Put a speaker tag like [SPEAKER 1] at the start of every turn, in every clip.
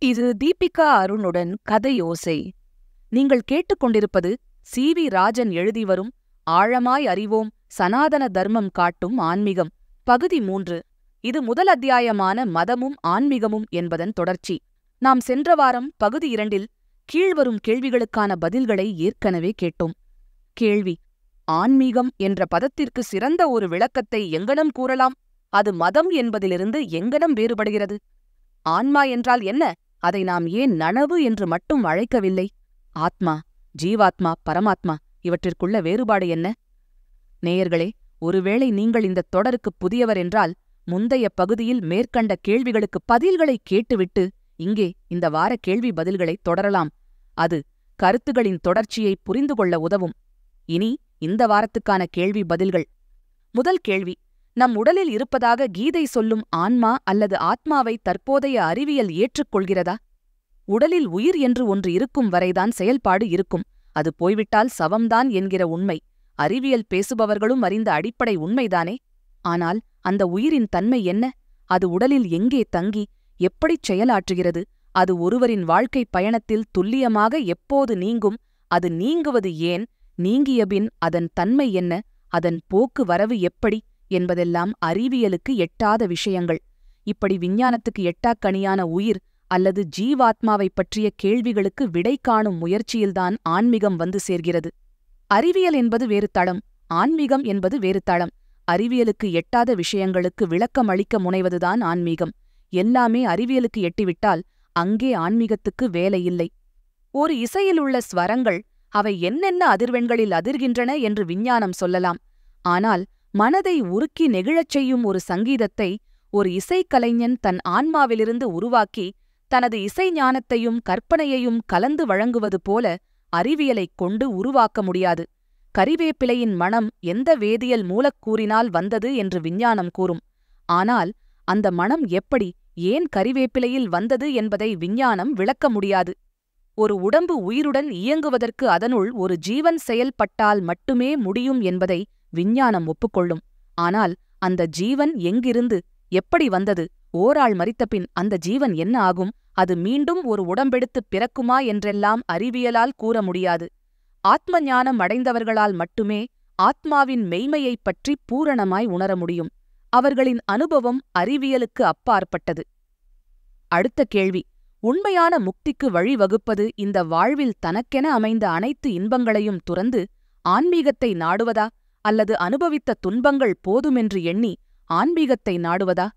[SPEAKER 1] இது தீபிகா அருணுடன் கதையோசை நீங்கள் கேட்டுக்கொண்டிருப்பது சி வி ராஜன் எழுதி வரும் ஆழமாய் அறிவோம் சனாதன தர்மம் காட்டும் ஆன்மீகம் பகுதி மூன்று இது முதல் அத்தியாயமான மதமும் ஆன்மீகமும் என்பதன் தொடர்ச்சி நாம் சென்ற வாரம் பகுதி இரண்டில் கீழ்வரும் கேள்விகளுக்கான பதில்களை ஏற்கனவே கேட்டோம் கேள்வி ஆன்மீகம் என்ற பதத்திற்கு சிறந்த ஒரு விளக்கத்தை எங்கனம் கூறலாம் அது மதம் என்பதிலிருந்து எங்கனம் வேறுபடுகிறது ஆன்மா என்றால் என்ன அதை நாம் ஏன் நனவு என்று மட்டும் அழைக்கவில்லை ஆத்மா ஜீவாத்மா பரமாத்மா இவற்றிற்குள்ள வேறுபாடு என்ன நேயர்களே ஒருவேளை நீங்கள் இந்த தொடருக்கு புதியவர் என்றால் முந்தைய பகுதியில் மேற்கண்ட கேள்விகளுக்கு பதில்களை கேட்டுவிட்டு இங்கே இந்த வார கேள்வி பதில்களை தொடரலாம் அது கருத்துகளின் தொடர்ச்சியை புரிந்து கொள்ள உதவும் இனி இந்த வாரத்துக்கான கேள்வி பதில்கள் முதல் கேள்வி நம் உடலில் இருப்பதாக கீதை சொல்லும் ஆன்மா அல்லது ஆத்மாவை தற்போதைய அறிவியல் ஏற்றுக்கொள்கிறதா உடலில் உயிர் என்று ஒன்று இருக்கும் வரைதான் செயல்பாடு இருக்கும் அது போய்விட்டால் சவம்தான் என்கிற உண்மை அறிவியல் பேசுபவர்களும் அறிந்த அடிப்படை உண்மைதானே ஆனால் அந்த உயிரின் தன்மை என்ன அது உடலில் எங்கே தங்கி எப்படிச் செயலாற்றுகிறது அது ஒருவரின் வாழ்க்கைப் பயணத்தில் துல்லியமாக எப்போது நீங்கும் அது நீங்குவது ஏன் நீங்கியபின் அதன் தன்மை என்ன அதன் போக்கு வரவு எப்படி என்பதெல்லாம் அறிவியலுக்கு எட்டாத விஷயங்கள் இப்படி விஞ்ஞானத்துக்கு எட்டாக்கணியான உயிர் அல்லது ஜீவாத்மாவைப் பற்றிய கேள்விகளுக்கு விடை காணும் முயற்சியில்தான் ஆன்மீகம் வந்து சேர்கிறது அறிவியல் என்பது வேறு தளம் ஆன்மீகம் என்பது வேறு தளம் அறிவியலுக்கு எட்டாத விஷயங்களுக்கு விளக்கம் அளிக்க முனைவதுதான் ஆன்மீகம் எல்லாமே அறிவியலுக்கு எட்டிவிட்டால் அங்கே ஆன்மீகத்துக்கு வேலையில்லை ஒரு இசையில் உள்ள ஸ்வரங்கள் அவை என்னென்ன அதிர்வெண்களில் அதிர்கின்றன என்று விஞ்ஞானம் சொல்லலாம் ஆனால் மனதை உருக்கி நெகிழச் செய்யும் ஒரு சங்கீதத்தை ஒரு இசைக்கலைஞன் தன் ஆன்மாவிலிருந்து உருவாக்கி தனது இசை ஞானத்தையும் கற்பனையையும் கலந்து வழங்குவது போல அறிவியலைக் கொண்டு உருவாக்க முடியாது கரிவேப்பிலையின் மணம் எந்த வேதியியல் மூலக்கூறினால் வந்தது என்று விஞ்ஞானம் கூறும் ஆனால் அந்த மணம் எப்படி ஏன் கரிவேப்பிலையில் வந்தது என்பதை விஞ்ஞானம் விளக்க முடியாது ஒரு உடம்பு உயிருடன் இயங்குவதற்கு அதனுள் ஒரு ஜீவன் செயல்பட்டால் மட்டுமே முடியும் என்பதை விஞ்ஞானம் ஒப்புக்கொள்ளும் ஆனால் அந்த ஜீவன் எங்கிருந்து எப்படி வந்தது ஓராள் மறித்தபின் அந்த ஜீவன் என்ன ஆகும் அது மீண்டும் ஒரு உடம்பெடுத்துப் பிறக்குமா என்றெல்லாம் அறிவியலால் கூற முடியாது ஆத்ம ஞானம் அடைந்தவர்களால் மட்டுமே ஆத்மாவின் மெய்மையைப் பற்றி பூரணமாய் உணர முடியும் அவர்களின் அனுபவம் அறிவியலுக்கு அப்பாற்பட்டது அடுத்த கேள்வி உண்மையான முக்திக்கு வழிவகுப்பது இந்த வாழ்வில் தனக்கென அமைந்த அனைத்து இன்பங்களையும் துறந்து ஆன்மீகத்தை நாடுவதா அல்லது அனுபவித்த துன்பங்கள் போதுமென்று எண்ணி ஆன்மீகத்தை நாடுவதா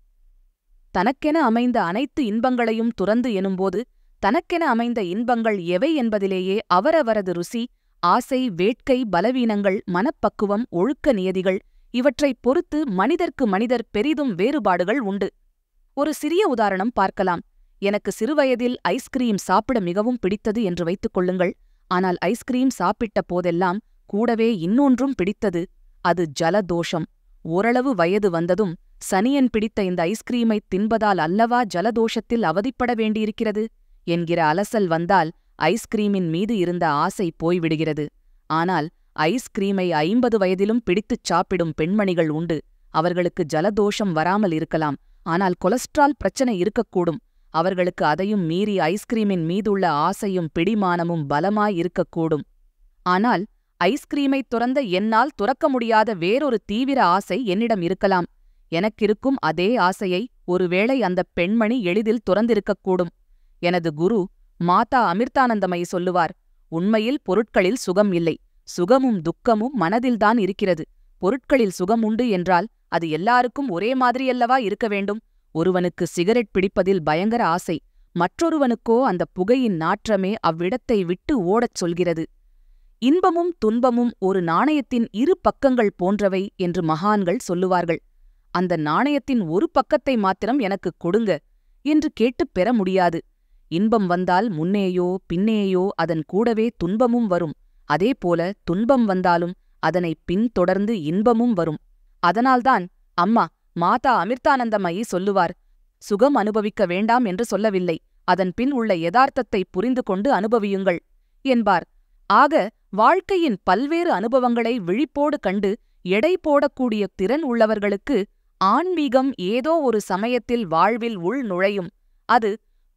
[SPEAKER 1] தனக்கென அமைந்த அனைத்து இன்பங்களையும் துறந்து எனும்போது தனக்கென அமைந்த இன்பங்கள் எவை என்பதிலேயே அவரவரது ருசி ஆசை வேட்கை பலவீனங்கள் மனப்பக்குவம் ஒழுக்க நியதிகள் இவற்றைப் பொறுத்து மனிதர்க்கு மனிதர் பெரிதும் வேறுபாடுகள் உண்டு ஒரு சிறிய உதாரணம் பார்க்கலாம் எனக்கு சிறுவயதில் ஐஸ்கிரீம் சாப்பிட மிகவும் பிடித்தது என்று வைத்துக் கொள்ளுங்கள் ஆனால் ஐஸ்கிரீம் சாப்பிட்ட போதெல்லாம் கூடவே இன்னொன்றும் பிடித்தது அது ஜலதோஷம் ஓரளவு வயது வந்ததும் சனியன் பிடித்த இந்த ஐஸ்கிரீமை தின்பதால் அல்லவா ஜலதோஷத்தில் அவதிப்பட வேண்டியிருக்கிறது என்கிற அலசல் வந்தால் ஐஸ்கிரீமின் மீது இருந்த ஆசை போய்விடுகிறது ஆனால் ஐஸ்கிரீமை ஐம்பது வயதிலும் பிடித்துச் சாப்பிடும் பெண்மணிகள் உண்டு அவர்களுக்கு ஜலதோஷம் வராமல் இருக்கலாம் ஆனால் கொலஸ்ட்ரால் பிரச்சனை இருக்கக்கூடும் அவர்களுக்கு அதையும் மீறி ஐஸ்கிரீமின் மீதுள்ள ஆசையும் பிடிமானமும் பலமாய் இருக்கக்கூடும் ஆனால் ஐஸ்கிரீமை துறந்த என்னால் துறக்க முடியாத வேறொரு தீவிர ஆசை என்னிடம் இருக்கலாம் எனக்கிருக்கும் அதே ஆசையை ஒருவேளை அந்தப் பெண்மணி எளிதில் துறந்திருக்கக்கூடும் எனது குரு மாதா அமிர்தானந்தமயி சொல்லுவார் உண்மையில் பொருட்களில் சுகம் இல்லை சுகமும் துக்கமும் மனதில்தான் இருக்கிறது பொருட்களில் சுகம் உண்டு என்றால் அது எல்லாருக்கும் ஒரே மாதிரியல்லவா இருக்க வேண்டும் ஒருவனுக்கு சிகரெட் பிடிப்பதில் பயங்கர ஆசை மற்றொருவனுக்கோ அந்த புகையின் நாற்றமே அவ்விடத்தை விட்டு ஓடச் சொல்கிறது இன்பமும் துன்பமும் ஒரு நாணயத்தின் இரு பக்கங்கள் போன்றவை என்று மகான்கள் சொல்லுவார்கள் அந்த நாணயத்தின் ஒரு பக்கத்தை மாத்திரம் எனக்குக் கொடுங்க என்று கேட்டுப் பெற முடியாது இன்பம் வந்தால் முன்னேயோ பின்னேயோ அதன் கூடவே துன்பமும் வரும் அதேபோல துன்பம் வந்தாலும் அதனை பின்தொடர்ந்து இன்பமும் வரும் அதனால்தான் அம்மா மாதா அமிர்தானந்தமயி சொல்லுவார் சுகம் அனுபவிக்க வேண்டாம் என்று சொல்லவில்லை அதன் பின் உள்ள யதார்த்தத்தை புரிந்து கொண்டு அனுபவியுங்கள் என்பார் ஆக வாழ்க்கையின் பல்வேறு அனுபவங்களை விழிப்போடு கண்டு எடை போடக்கூடிய திறன் உள்ளவர்களுக்கு ஆன்மீகம் ஏதோ ஒரு சமயத்தில் வாழ்வில் உள் நுழையும் அது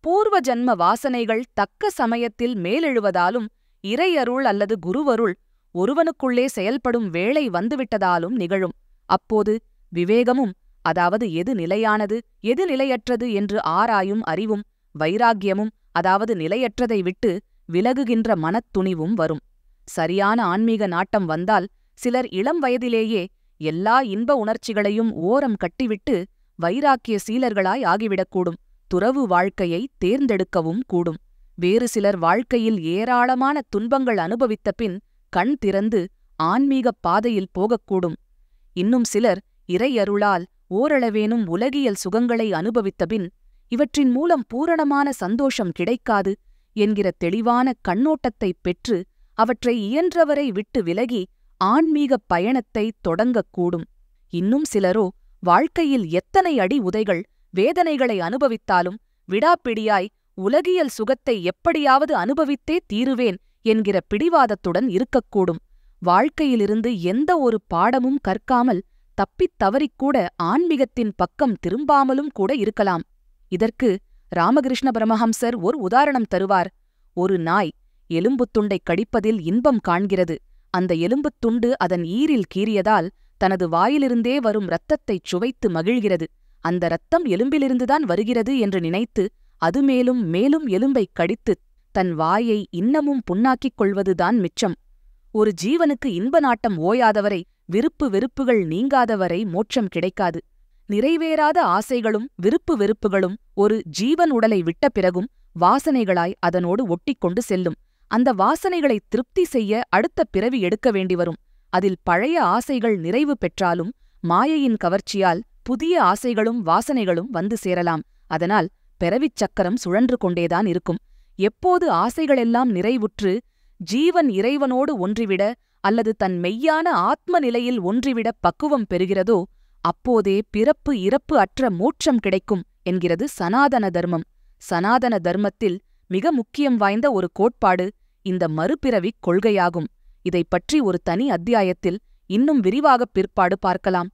[SPEAKER 1] பூர்வ ஜன்ம வாசனைகள் தக்க சமயத்தில் மேலெழுவதாலும் இறையருள் அல்லது குருவருள் ஒருவனுக்குள்ளே செயல்படும் வேளை வந்துவிட்டதாலும் நிகழும் அப்போது விவேகமும் அதாவது எது நிலையானது எது நிலையற்றது என்று ஆராயும் அறிவும் வைராக்கியமும் அதாவது நிலையற்றதை விட்டு விலகுகின்ற மனத்துணிவும் வரும் சரியான ஆன்மீக நாட்டம் வந்தால் சிலர் இளம் வயதிலேயே எல்லா இன்ப உணர்ச்சிகளையும் ஓரம் கட்டிவிட்டு வைராக்கிய சீலர்களாய் ஆகிவிடக்கூடும் துறவு வாழ்க்கையை தேர்ந்தெடுக்கவும் கூடும் வேறு சிலர் வாழ்க்கையில் ஏராளமான துன்பங்கள் அனுபவித்த பின் கண் திறந்து ஆன்மீகப் பாதையில் போகக்கூடும் இன்னும் சிலர் இறையருளால் ஓரளவேனும் உலகியல் சுகங்களை அனுபவித்தபின் இவற்றின் மூலம் பூரணமான சந்தோஷம் கிடைக்காது என்கிற தெளிவான கண்ணோட்டத்தைப் பெற்று அவற்றை இயன்றவரை விட்டு விலகி ஆன்மீகப் பயணத்தை தொடங்கக்கூடும் இன்னும் சிலரோ வாழ்க்கையில் எத்தனை அடி உதைகள் வேதனைகளை அனுபவித்தாலும் விடாப்பிடியாய் உலகியல் சுகத்தை எப்படியாவது அனுபவித்தே தீருவேன் என்கிற பிடிவாதத்துடன் இருக்கக்கூடும் வாழ்க்கையிலிருந்து எந்த ஒரு பாடமும் கற்காமல் தப்பித் தவறிக்கூட ஆன்மீகத்தின் பக்கம் திரும்பாமலும் கூட இருக்கலாம் இதற்கு ராமகிருஷ்ண பரமஹம்சர் ஒரு உதாரணம் தருவார் ஒரு நாய் எலும்புத் துண்டைக் கடிப்பதில் இன்பம் காண்கிறது அந்த எலும்புத் துண்டு அதன் ஈரில் கீறியதால் தனது வாயிலிருந்தே வரும் இரத்தத்தைச் சுவைத்து மகிழ்கிறது அந்த இரத்தம் எலும்பிலிருந்துதான் வருகிறது என்று நினைத்து அது மேலும் மேலும் எலும்பைக் கடித்துத் தன் வாயை இன்னமும் புண்ணாக்கிக் கொள்வதுதான் மிச்சம் ஒரு ஜீவனுக்கு இன்ப நாட்டம் ஓயாதவரை விருப்பு வெறுப்புகள் நீங்காதவரை மோட்சம் கிடைக்காது நிறைவேறாத ஆசைகளும் விருப்பு வெறுப்புகளும் ஒரு ஜீவன் உடலை விட்ட பிறகும் வாசனைகளாய் அதனோடு ஒட்டிக்கொண்டு செல்லும் அந்த வாசனைகளை திருப்தி செய்ய அடுத்த பிறவி எடுக்க வேண்டி வரும் அதில் பழைய ஆசைகள் நிறைவு பெற்றாலும் மாயையின் கவர்ச்சியால் புதிய ஆசைகளும் வாசனைகளும் வந்து சேரலாம் அதனால் பிறவிச் சக்கரம் சுழன்று கொண்டேதான் இருக்கும் எப்போது ஆசைகளெல்லாம் நிறைவுற்று ஜீவன் இறைவனோடு ஒன்றிவிட அல்லது தன் மெய்யான ஆத்ம நிலையில் ஒன்றிவிட பக்குவம் பெறுகிறதோ அப்போதே பிறப்பு இறப்பு அற்ற மோட்சம் கிடைக்கும் என்கிறது சனாதன தர்மம் சனாதன தர்மத்தில் மிக முக்கியம் வாய்ந்த ஒரு கோட்பாடு இந்த மறுபிறவிக் கொள்கையாகும் இதைப் பற்றி ஒரு தனி அத்தியாயத்தில் இன்னும் விரிவாகப் பிற்பாடு பார்க்கலாம்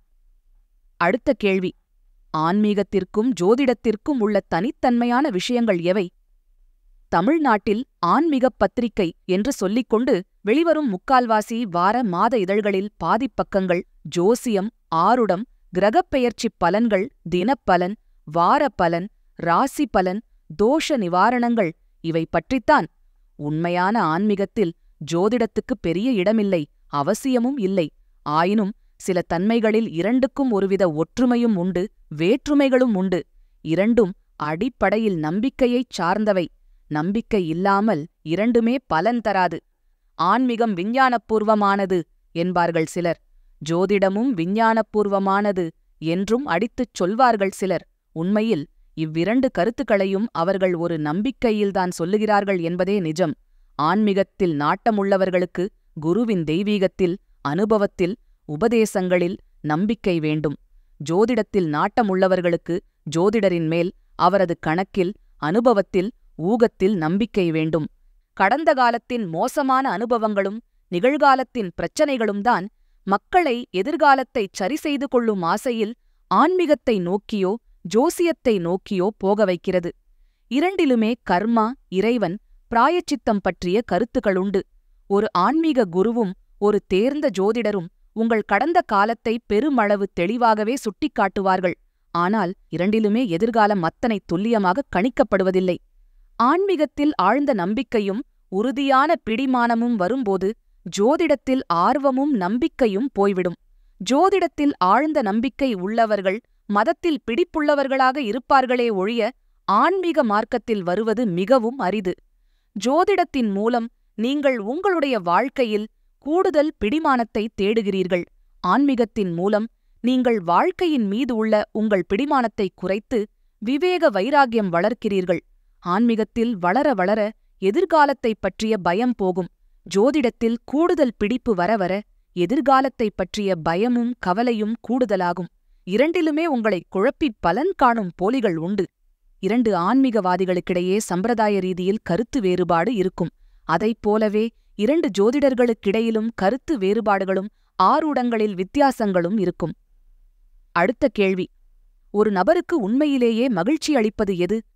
[SPEAKER 1] அடுத்த கேள்வி ஆன்மீகத்திற்கும் ஜோதிடத்திற்கும் உள்ள தனித்தன்மையான விஷயங்கள் எவை தமிழ்நாட்டில் ஆன்மீகப் பத்திரிகை என்று சொல்லிக்கொண்டு வெளிவரும் முக்கால்வாசி வார மாத இதழ்களில் பாதிப்பக்கங்கள் ஜோசியம் ஆருடம் கிரகப்பெயர்ச்சிப் பலன்கள் தினப்பலன் வாரப்பலன் ராசி பலன் தோஷ நிவாரணங்கள் இவை பற்றித்தான் உண்மையான ஆன்மீகத்தில் ஜோதிடத்துக்கு பெரிய இடமில்லை அவசியமும் இல்லை ஆயினும் சில தன்மைகளில் இரண்டுக்கும் ஒருவித ஒற்றுமையும் உண்டு வேற்றுமைகளும் உண்டு இரண்டும் அடிப்படையில் நம்பிக்கையைச் சார்ந்தவை நம்பிக்கை இல்லாமல் இரண்டுமே பலன் தராது ஆன்மீகம் விஞ்ஞானபூர்வமானது என்பார்கள் சிலர் ஜோதிடமும் விஞ்ஞானபூர்வமானது என்றும் அடித்துச் சொல்வார்கள் சிலர் உண்மையில் இவ்விரண்டு கருத்துக்களையும் அவர்கள் ஒரு நம்பிக்கையில்தான் சொல்லுகிறார்கள் என்பதே நிஜம் ஆன்மீகத்தில் நாட்டமுள்ளவர்களுக்கு குருவின் தெய்வீகத்தில் அனுபவத்தில் உபதேசங்களில் நம்பிக்கை வேண்டும் ஜோதிடத்தில் நாட்டமுள்ளவர்களுக்கு ஜோதிடரின் மேல் அவரது கணக்கில் அனுபவத்தில் ஊகத்தில் நம்பிக்கை வேண்டும் கடந்த காலத்தின் மோசமான அனுபவங்களும் நிகழ்காலத்தின் பிரச்சனைகளும் தான் மக்களை எதிர்காலத்தை சரி செய்து கொள்ளும் ஆசையில் ஆன்மீகத்தை நோக்கியோ ஜோசியத்தை நோக்கியோ போக வைக்கிறது இரண்டிலுமே கர்மா இறைவன் பிராயச்சித்தம் பற்றிய கருத்துக்களுண்டு ஒரு ஆன்மீக குருவும் ஒரு தேர்ந்த ஜோதிடரும் உங்கள் கடந்த காலத்தை பெருமளவு தெளிவாகவே சுட்டிக்காட்டுவார்கள் ஆனால் இரண்டிலுமே எதிர்காலம் அத்தனை துல்லியமாக கணிக்கப்படுவதில்லை ஆன்மீகத்தில் ஆழ்ந்த நம்பிக்கையும் உறுதியான பிடிமானமும் வரும்போது ஜோதிடத்தில் ஆர்வமும் நம்பிக்கையும் போய்விடும் ஜோதிடத்தில் ஆழ்ந்த நம்பிக்கை உள்ளவர்கள் மதத்தில் பிடிப்புள்ளவர்களாக இருப்பார்களே ஒழிய ஆன்மீக மார்க்கத்தில் வருவது மிகவும் அரிது ஜோதிடத்தின் மூலம் நீங்கள் உங்களுடைய வாழ்க்கையில் கூடுதல் பிடிமானத்தை தேடுகிறீர்கள் ஆன்மீகத்தின் மூலம் நீங்கள் வாழ்க்கையின் மீது உள்ள உங்கள் பிடிமானத்தை குறைத்து விவேக வைராகியம் வளர்க்கிறீர்கள் ஆன்மீகத்தில் வளர வளர எதிர்காலத்தைப் பற்றிய பயம் போகும் ஜோதிடத்தில் கூடுதல் பிடிப்பு வர வர எதிர்காலத்தைப் பற்றிய பயமும் கவலையும் கூடுதலாகும் இரண்டிலுமே உங்களை குழப்பிப் பலன் காணும் போலிகள் உண்டு இரண்டு ஆன்மீகவாதிகளுக்கிடையே சம்பிரதாய ரீதியில் கருத்து வேறுபாடு இருக்கும் அதைப் போலவே இரண்டு ஜோதிடர்களுக்கிடையிலும் கருத்து வேறுபாடுகளும் ஆரூடங்களில் வித்தியாசங்களும் இருக்கும் அடுத்த கேள்வி ஒரு நபருக்கு உண்மையிலேயே மகிழ்ச்சி அளிப்பது எது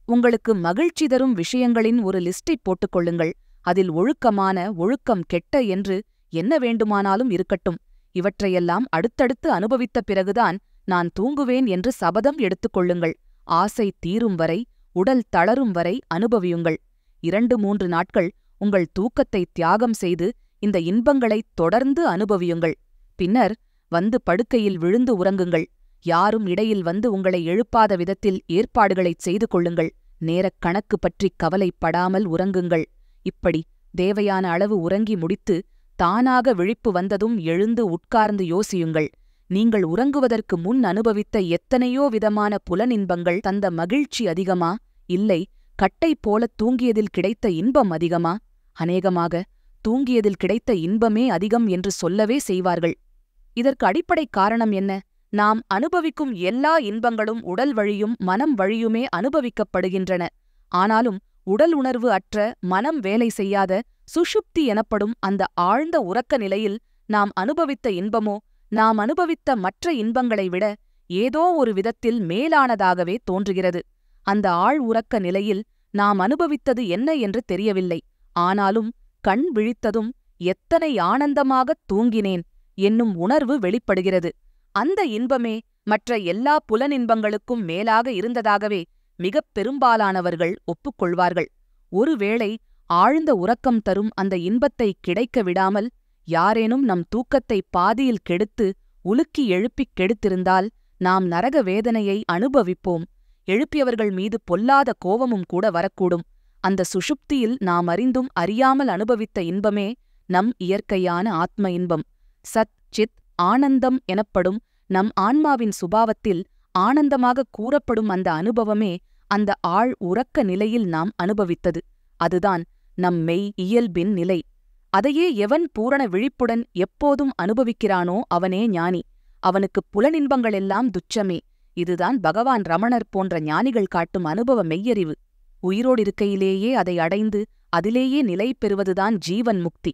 [SPEAKER 1] உங்களுக்கு மகிழ்ச்சி தரும் விஷயங்களின் ஒரு லிஸ்டைப் போட்டுக்கொள்ளுங்கள் அதில் ஒழுக்கமான ஒழுக்கம் கெட்ட என்று என்ன வேண்டுமானாலும் இருக்கட்டும் இவற்றையெல்லாம் அடுத்தடுத்து அனுபவித்த பிறகுதான் நான் தூங்குவேன் என்று சபதம் எடுத்துக்கொள்ளுங்கள் ஆசை தீரும் வரை உடல் தளரும் வரை அனுபவியுங்கள் இரண்டு மூன்று நாட்கள் உங்கள் தூக்கத்தை தியாகம் செய்து இந்த இன்பங்களைத் தொடர்ந்து அனுபவியுங்கள் பின்னர் வந்து படுக்கையில் விழுந்து உறங்குங்கள் யாரும் இடையில் வந்து உங்களை எழுப்பாத விதத்தில் ஏற்பாடுகளைச் செய்து கொள்ளுங்கள் நேரக் கணக்கு பற்றிக் கவலைப்படாமல் உறங்குங்கள் இப்படி தேவையான அளவு உறங்கி முடித்து தானாக விழிப்பு வந்ததும் எழுந்து உட்கார்ந்து யோசியுங்கள் நீங்கள் உறங்குவதற்கு முன் அனுபவித்த எத்தனையோ விதமான புலனின்பங்கள் தந்த மகிழ்ச்சி அதிகமா இல்லை கட்டை போலத் தூங்கியதில் கிடைத்த இன்பம் அதிகமா அநேகமாக தூங்கியதில் கிடைத்த இன்பமே அதிகம் என்று சொல்லவே செய்வார்கள் இதற்கு அடிப்படை காரணம் என்ன நாம் அனுபவிக்கும் எல்லா இன்பங்களும் உடல் வழியும் மனம் வழியுமே அனுபவிக்கப்படுகின்றன ஆனாலும் உடல் உணர்வு அற்ற மனம் வேலை செய்யாத சுஷுப்தி எனப்படும் அந்த ஆழ்ந்த உறக்க நிலையில் நாம் அனுபவித்த இன்பமோ நாம் அனுபவித்த மற்ற இன்பங்களை விட ஏதோ ஒரு விதத்தில் மேலானதாகவே தோன்றுகிறது அந்த ஆழ் உறக்க நிலையில் நாம் அனுபவித்தது என்ன என்று தெரியவில்லை ஆனாலும் கண் விழித்ததும் எத்தனை ஆனந்தமாகத் தூங்கினேன் என்னும் உணர்வு வெளிப்படுகிறது அந்த இன்பமே மற்ற எல்லா புலனின்பங்களுக்கும் மேலாக இருந்ததாகவே மிகப் பெரும்பாலானவர்கள் ஒப்புக்கொள்வார்கள் ஒருவேளை ஆழ்ந்த உறக்கம் தரும் அந்த இன்பத்தை கிடைக்க விடாமல் யாரேனும் நம் தூக்கத்தை பாதியில் கெடுத்து உலுக்கி எழுப்பிக் கெடுத்திருந்தால் நாம் நரக வேதனையை அனுபவிப்போம் எழுப்பியவர்கள் மீது பொல்லாத கோபமும் கூட வரக்கூடும் அந்த சுஷுப்தியில் நாம் அறிந்தும் அறியாமல் அனுபவித்த இன்பமே நம் இயற்கையான ஆத்ம இன்பம் சத் சித் ஆனந்தம் எனப்படும் நம் ஆன்மாவின் சுபாவத்தில் ஆனந்தமாக கூறப்படும் அந்த அனுபவமே அந்த ஆழ் உறக்க நிலையில் நாம் அனுபவித்தது அதுதான் நம் மெய் இயல்பின் நிலை அதையே எவன் பூரண விழிப்புடன் எப்போதும் அனுபவிக்கிறானோ அவனே ஞானி அவனுக்குப் புலனின்பங்களெல்லாம் துச்சமே இதுதான் பகவான் ரமணர் போன்ற ஞானிகள் காட்டும் அனுபவ மெய்யறிவு உயிரோடிருக்கையிலேயே அதை அடைந்து அதிலேயே நிலை பெறுவதுதான் ஜீவன் முக்தி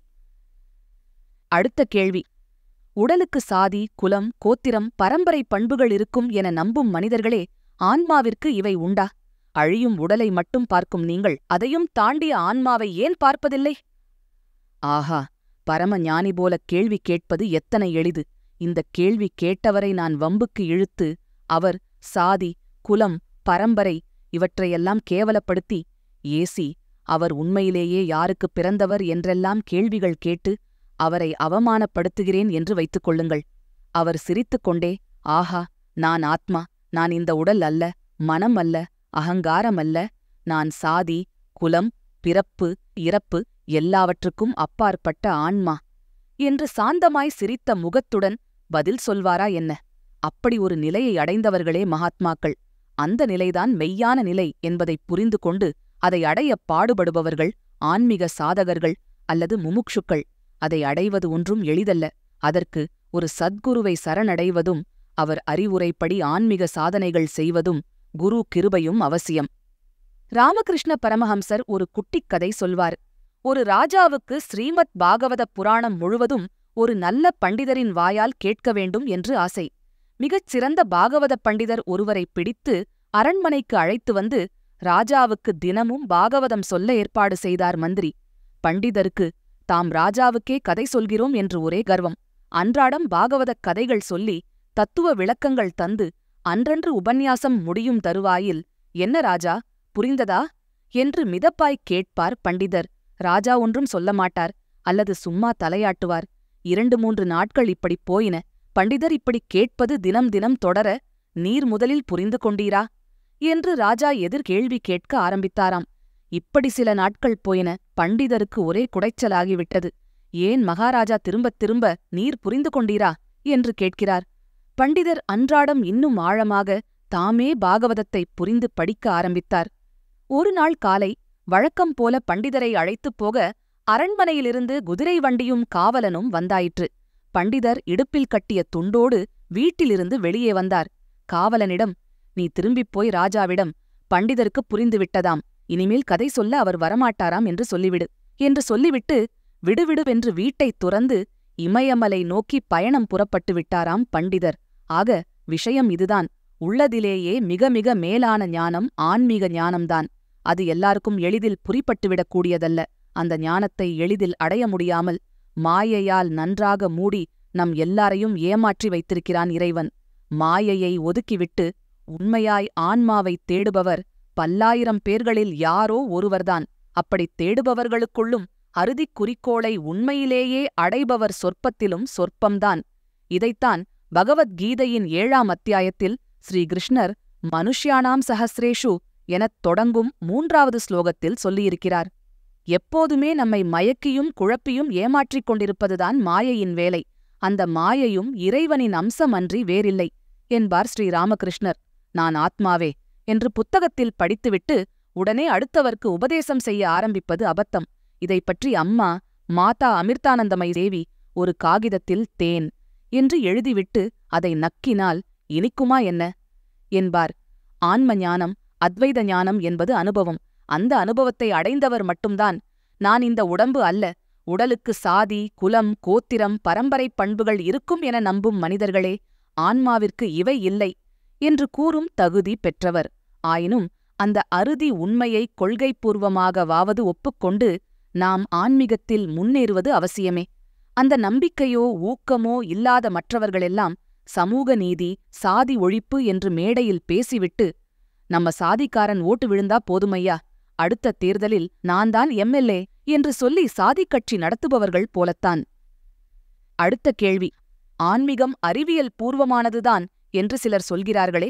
[SPEAKER 1] அடுத்த கேள்வி உடலுக்கு சாதி குலம் கோத்திரம் பரம்பரை பண்புகள் இருக்கும் என நம்பும் மனிதர்களே ஆன்மாவிற்கு இவை உண்டா அழியும் உடலை மட்டும் பார்க்கும் நீங்கள் அதையும் தாண்டிய ஆன்மாவை ஏன் பார்ப்பதில்லை ஆஹா பரம ஞானி போலக் கேள்வி கேட்பது எத்தனை எளிது இந்தக் கேள்வி கேட்டவரை நான் வம்புக்கு இழுத்து அவர் சாதி குலம் பரம்பரை இவற்றையெல்லாம் கேவலப்படுத்தி ஏசி அவர் உண்மையிலேயே யாருக்குப் பிறந்தவர் என்றெல்லாம் கேள்விகள் கேட்டு அவரை அவமானப்படுத்துகிறேன் என்று வைத்துக் கொள்ளுங்கள் அவர் சிரித்துக்கொண்டே ஆஹா நான் ஆத்மா நான் இந்த உடல் அல்ல மனம் அல்ல அகங்காரம் அல்ல நான் சாதி குலம் பிறப்பு இறப்பு எல்லாவற்றுக்கும் அப்பாற்பட்ட ஆன்மா என்று சாந்தமாய் சிரித்த முகத்துடன் பதில் சொல்வாரா என்ன அப்படி ஒரு நிலையை அடைந்தவர்களே மகாத்மாக்கள் அந்த நிலைதான் மெய்யான நிலை என்பதைப் புரிந்து கொண்டு அதை அடையப் பாடுபடுபவர்கள் ஆன்மீக சாதகர்கள் அல்லது முமுக்ஷுக்கள் அதை அடைவது ஒன்றும் எளிதல்ல அதற்கு ஒரு சத்குருவை சரணடைவதும் அவர் அறிவுரைப்படி ஆன்மீக சாதனைகள் செய்வதும் குரு கிருபையும் அவசியம் ராமகிருஷ்ண பரமஹம்சர் ஒரு குட்டிக் கதை சொல்வார் ஒரு ராஜாவுக்கு ஸ்ரீமத் பாகவத புராணம் முழுவதும் ஒரு நல்ல பண்டிதரின் வாயால் கேட்க வேண்டும் என்று ஆசை மிகச் சிறந்த பாகவத பண்டிதர் ஒருவரை பிடித்து அரண்மனைக்கு அழைத்து வந்து ராஜாவுக்கு தினமும் பாகவதம் சொல்ல ஏற்பாடு செய்தார் மந்திரி பண்டிதருக்கு தாம் ராஜாவுக்கே கதை சொல்கிறோம் என்று ஒரே கர்வம் அன்றாடம் பாகவதக் கதைகள் சொல்லி தத்துவ விளக்கங்கள் தந்து அன்றன்று உபன்யாசம் முடியும் தருவாயில் என்ன ராஜா புரிந்ததா என்று மிதப்பாய்க் கேட்பார் பண்டிதர் ராஜா ஒன்றும் சொல்ல மாட்டார் அல்லது சும்மா தலையாட்டுவார் இரண்டு மூன்று நாட்கள் இப்படிப் போயின பண்டிதர் இப்படிக் கேட்பது தினம் தினம் தொடர நீர் முதலில் புரிந்து கொண்டீரா என்று ராஜா எதிர் கேள்வி கேட்க ஆரம்பித்தாராம் இப்படி சில நாட்கள் போயின பண்டிதருக்கு ஒரே குடைச்சலாகிவிட்டது ஏன் மகாராஜா திரும்பத் திரும்ப நீர் புரிந்து கொண்டீரா என்று கேட்கிறார் பண்டிதர் அன்றாடம் இன்னும் ஆழமாக தாமே பாகவதத்தை புரிந்து படிக்க ஆரம்பித்தார் ஒரு நாள் காலை வழக்கம் போல பண்டிதரை அழைத்துப் போக அரண்மனையிலிருந்து குதிரை வண்டியும் காவலனும் வந்தாயிற்று பண்டிதர் இடுப்பில் கட்டிய துண்டோடு வீட்டிலிருந்து வெளியே வந்தார் காவலனிடம் நீ திரும்பிப் போய் ராஜாவிடம் பண்டிதருக்கு புரிந்துவிட்டதாம் இனிமேல் கதை சொல்ல அவர் வரமாட்டாராம் என்று சொல்லிவிடு என்று சொல்லிவிட்டு விடுவிடுவென்று வீட்டைத் துறந்து இமயமலை நோக்கி பயணம் புறப்பட்டு விட்டாராம் பண்டிதர் ஆக விஷயம் இதுதான் உள்ளதிலேயே மிக மிக மேலான ஞானம் ஆன்மீக ஞானம்தான் அது எல்லாருக்கும் எளிதில் புரிப்பட்டுவிடக் கூடியதல்ல அந்த ஞானத்தை எளிதில் அடைய முடியாமல் மாயையால் நன்றாக மூடி நம் எல்லாரையும் ஏமாற்றி வைத்திருக்கிறான் இறைவன் மாயையை ஒதுக்கிவிட்டு உண்மையாய் ஆன்மாவைத் தேடுபவர் பல்லாயிரம் பேர்களில் யாரோ ஒருவர்தான் அப்படித் தேடுபவர்களுக்குள்ளும் அறுதிக் குறிக்கோளை உண்மையிலேயே அடைபவர் சொற்பத்திலும் சொற்பம்தான் இதைத்தான் பகவத்கீதையின் ஏழாம் அத்தியாயத்தில் ஸ்ரீ கிருஷ்ணர் மனுஷ்யானாம் சஹசிரேஷு எனத் தொடங்கும் மூன்றாவது ஸ்லோகத்தில் சொல்லியிருக்கிறார் எப்போதுமே நம்மை மயக்கியும் குழப்பியும் ஏமாற்றிக் கொண்டிருப்பதுதான் மாயையின் வேலை அந்த மாயையும் இறைவனின் அம்சமன்றி வேறில்லை என்பார் ஸ்ரீ ராமகிருஷ்ணர் நான் ஆத்மாவே என்று புத்தகத்தில் படித்துவிட்டு உடனே அடுத்தவர்க்கு உபதேசம் செய்ய ஆரம்பிப்பது அபத்தம் இதைப் பற்றி அம்மா மாதா அமிர்தானந்தமை தேவி ஒரு காகிதத்தில் தேன் என்று எழுதிவிட்டு அதை நக்கினால் இனிக்குமா என்ன என்பார் ஆன்ம ஞானம் அத்வைத ஞானம் என்பது அனுபவம் அந்த அனுபவத்தை அடைந்தவர் மட்டும்தான் நான் இந்த உடம்பு அல்ல உடலுக்கு சாதி குலம் கோத்திரம் பரம்பரைப் பண்புகள் இருக்கும் என நம்பும் மனிதர்களே ஆன்மாவிற்கு இவை இல்லை என்று கூறும் தகுதி பெற்றவர் ஆயினும் அந்த அறுதி உண்மையை கொள்கைப்பூர்வமாகவாவது ஒப்புக்கொண்டு நாம் ஆன்மீகத்தில் முன்னேறுவது அவசியமே அந்த நம்பிக்கையோ ஊக்கமோ இல்லாத மற்றவர்களெல்லாம் சமூக நீதி சாதி ஒழிப்பு என்று மேடையில் பேசிவிட்டு நம்ம சாதிக்காரன் ஓட்டு விழுந்தா போதுமையா அடுத்த தேர்தலில் நான் தான் எம்எல்ஏ என்று சொல்லி சாதிக் கட்சி நடத்துபவர்கள் போலத்தான் அடுத்த கேள்வி ஆன்மீகம் அறிவியல் பூர்வமானதுதான் என்று சிலர் சொல்கிறார்களே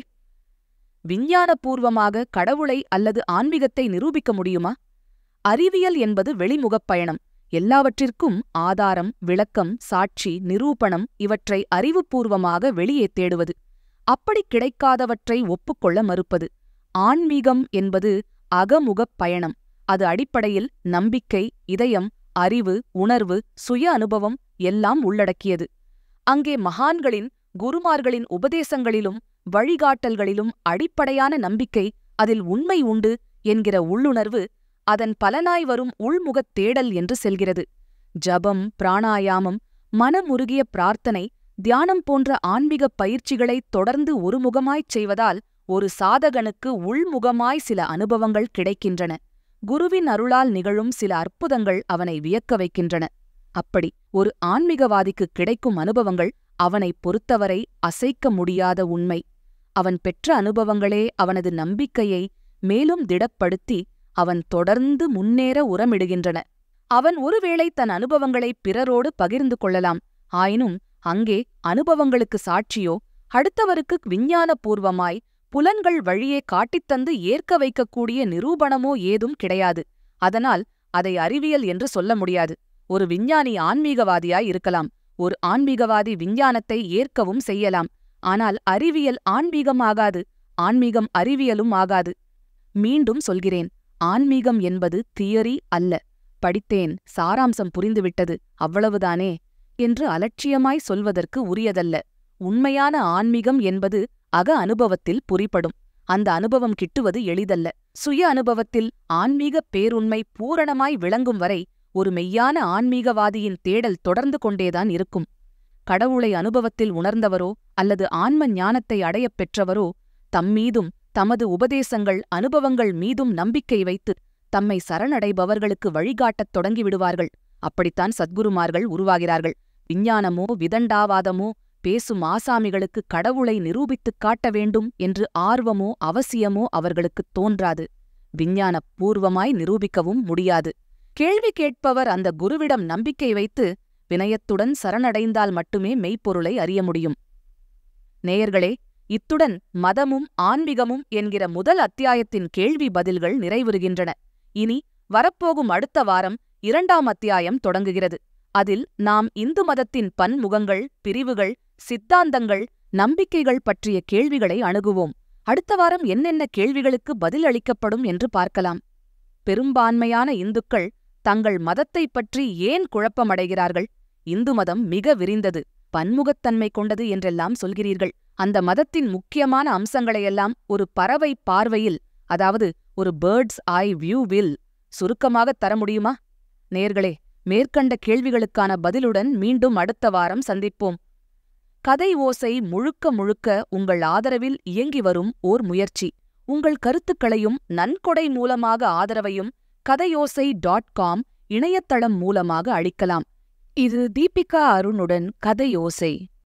[SPEAKER 1] விஞ்ஞானபூர்வமாக கடவுளை அல்லது ஆன்மீகத்தை நிரூபிக்க முடியுமா அறிவியல் என்பது வெளிமுகப் பயணம் எல்லாவற்றிற்கும் ஆதாரம் விளக்கம் சாட்சி நிரூபணம் இவற்றை அறிவுபூர்வமாக வெளியே தேடுவது அப்படி கிடைக்காதவற்றை ஒப்புக்கொள்ள மறுப்பது ஆன்மீகம் என்பது அகமுகப் பயணம் அது அடிப்படையில் நம்பிக்கை இதயம் அறிவு உணர்வு சுய அனுபவம் எல்லாம் உள்ளடக்கியது அங்கே மகான்களின் குருமார்களின் உபதேசங்களிலும் வழிகாட்டல்களிலும் அடிப்படையான நம்பிக்கை அதில் உண்மை உண்டு என்கிற உள்ளுணர்வு அதன் பலனாய் வரும் உள்முகத் தேடல் என்று செல்கிறது ஜபம் பிராணாயாமம் மனமுருகிய பிரார்த்தனை தியானம் போன்ற ஆன்மீகப் பயிற்சிகளை தொடர்ந்து ஒருமுகமாய்ச் செய்வதால் ஒரு சாதகனுக்கு உள்முகமாய் சில அனுபவங்கள் கிடைக்கின்றன குருவின் அருளால் நிகழும் சில அற்புதங்கள் அவனை வியக்க வைக்கின்றன அப்படி ஒரு ஆன்மீகவாதிக்கு கிடைக்கும் அனுபவங்கள் அவனை பொறுத்தவரை அசைக்க முடியாத உண்மை அவன் பெற்ற அனுபவங்களே அவனது நம்பிக்கையை மேலும் திடப்படுத்தி அவன் தொடர்ந்து முன்னேற உரமிடுகின்றன அவன் ஒருவேளை தன் அனுபவங்களை பிறரோடு பகிர்ந்து கொள்ளலாம் ஆயினும் அங்கே அனுபவங்களுக்கு சாட்சியோ அடுத்தவருக்கு விஞ்ஞானபூர்வமாய் புலன்கள் வழியே காட்டித்தந்து ஏற்க வைக்கக்கூடிய நிரூபணமோ ஏதும் கிடையாது அதனால் அதை அறிவியல் என்று சொல்ல முடியாது ஒரு விஞ்ஞானி ஆன்மீகவாதியாய் இருக்கலாம் ஒரு ஆன்மீகவாதி விஞ்ஞானத்தை ஏற்கவும் செய்யலாம் ஆனால் அறிவியல் ஆன்மீகம் ஆகாது ஆன்மீகம் அறிவியலும் ஆகாது மீண்டும் சொல்கிறேன் ஆன்மீகம் என்பது தியரி அல்ல படித்தேன் சாராம்சம் புரிந்துவிட்டது அவ்வளவுதானே என்று அலட்சியமாய் சொல்வதற்கு உரியதல்ல உண்மையான ஆன்மீகம் என்பது அக அனுபவத்தில் புரிபடும் அந்த அனுபவம் கிட்டுவது எளிதல்ல சுய அனுபவத்தில் ஆன்மீகப் பேருண்மை பூரணமாய் விளங்கும் வரை ஒரு மெய்யான ஆன்மீகவாதியின் தேடல் தொடர்ந்து கொண்டேதான் இருக்கும் கடவுளை அனுபவத்தில் உணர்ந்தவரோ அல்லது ஆன்ம ஞானத்தை அடையப் பெற்றவரோ தம்மீதும் தமது உபதேசங்கள் அனுபவங்கள் மீதும் நம்பிக்கை வைத்து தம்மை சரணடைபவர்களுக்கு வழிகாட்டத் தொடங்கிவிடுவார்கள் அப்படித்தான் சத்குருமார்கள் உருவாகிறார்கள் விஞ்ஞானமோ விதண்டாவாதமோ பேசும் ஆசாமிகளுக்கு கடவுளை நிரூபித்துக் காட்ட வேண்டும் என்று ஆர்வமோ அவசியமோ அவர்களுக்குத் தோன்றாது விஞ்ஞான பூர்வமாய் நிரூபிக்கவும் முடியாது கேள்வி கேட்பவர் அந்த குருவிடம் நம்பிக்கை வைத்து வினயத்துடன் சரணடைந்தால் மட்டுமே மெய்ப்பொருளை அறிய முடியும் நேயர்களே இத்துடன் மதமும் ஆன்மீகமும் என்கிற முதல் அத்தியாயத்தின் கேள்வி பதில்கள் நிறைவுறுகின்றன இனி வரப்போகும் அடுத்த வாரம் இரண்டாம் அத்தியாயம் தொடங்குகிறது அதில் நாம் இந்து மதத்தின் பன்முகங்கள் பிரிவுகள் சித்தாந்தங்கள் நம்பிக்கைகள் பற்றிய கேள்விகளை அணுகுவோம் அடுத்த வாரம் என்னென்ன கேள்விகளுக்கு பதில் அளிக்கப்படும் என்று பார்க்கலாம் பெரும்பான்மையான இந்துக்கள் தங்கள் மதத்தைப் பற்றி ஏன் குழப்பமடைகிறார்கள் இந்து மதம் மிக விரிந்தது பன்முகத்தன்மை கொண்டது என்றெல்லாம் சொல்கிறீர்கள் அந்த மதத்தின் முக்கியமான அம்சங்களையெல்லாம் ஒரு பறவை பார்வையில் அதாவது ஒரு பேர்ட்ஸ் ஐ வியூவில் சுருக்கமாகத் தர முடியுமா நேர்களே மேற்கண்ட கேள்விகளுக்கான பதிலுடன் மீண்டும் அடுத்த வாரம் சந்திப்போம் கதை ஓசை முழுக்க முழுக்க உங்கள் ஆதரவில் இயங்கி வரும் ஓர் முயற்சி உங்கள் கருத்துக்களையும் நன்கொடை மூலமாக ஆதரவையும் கதையோசை டாட் காம் இணையதளம் மூலமாக அளிக்கலாம் இது தீபிகா அருணுடன் கதையோசை